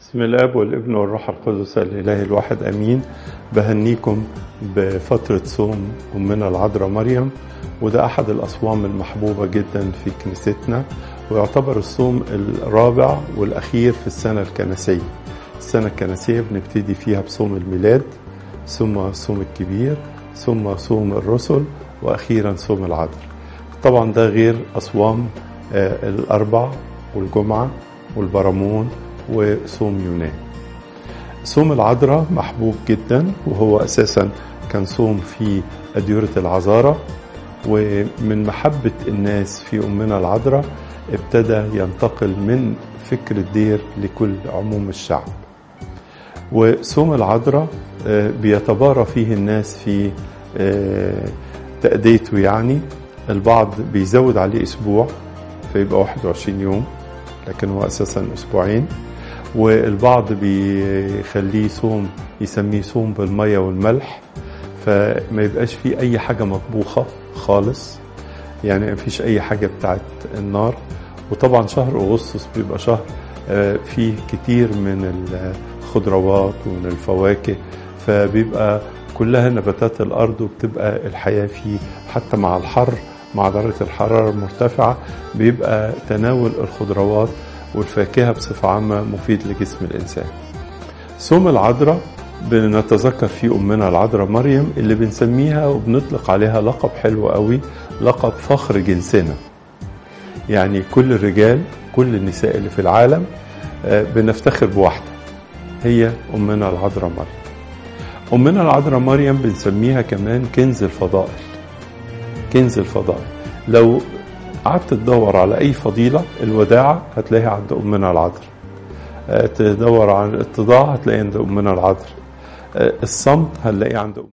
بسم الاب والابن والروح القدس الاله الواحد امين بهنيكم بفتره صوم امنا العذراء مريم وده احد الاصوام المحبوبه جدا في كنيستنا ويعتبر الصوم الرابع والاخير في السنه الكنسيه السنه الكنسيه بنبتدي فيها بصوم الميلاد ثم الصوم الكبير ثم صوم الرسل واخيرا صوم العذراء طبعا ده غير اصوام آه، الاربع والجمعه والبرامون وصوم يونان صوم العذراء محبوب جدا وهو اساسا كان صوم في اديره العذاره ومن محبه الناس في امنا العذراء ابتدى ينتقل من فكر الدير لكل عموم الشعب وصوم العذراء آه، بيتبارى فيه الناس في آه، تأديته يعني البعض بيزود عليه اسبوع فيبقى 21 يوم لكن هو اساسا اسبوعين والبعض بيخليه صوم يسميه صوم بالمية والملح فما يبقاش فيه اي حاجة مطبوخة خالص يعني ما فيش اي حاجة بتاعت النار وطبعا شهر اغسطس بيبقى شهر آه، فيه كتير من الخضروات ومن الفواكه فبيبقى كلها نباتات الارض وبتبقى الحياة فيه حتى مع الحر مع درجة الحرارة المرتفعة بيبقى تناول الخضروات والفاكهة بصفة عامة مفيد لجسم الإنسان صوم العذراء بنتذكر فيه أمنا العذراء مريم اللي بنسميها وبنطلق عليها لقب حلو قوي لقب فخر جنسنا يعني كل الرجال كل النساء اللي في العالم آه، بنفتخر بواحدة هي أمنا العذراء مريم أمنا العذراء مريم بنسميها كمان كنز الفضائل كنز الفضائل لو قعدت تدور على اي فضيله الوداعه هتلاقيها عند امنا العذراء آه، تدور عن الاتضاع هتلاقيها عند امنا العذراء آه، الصمت هنلاقيه عند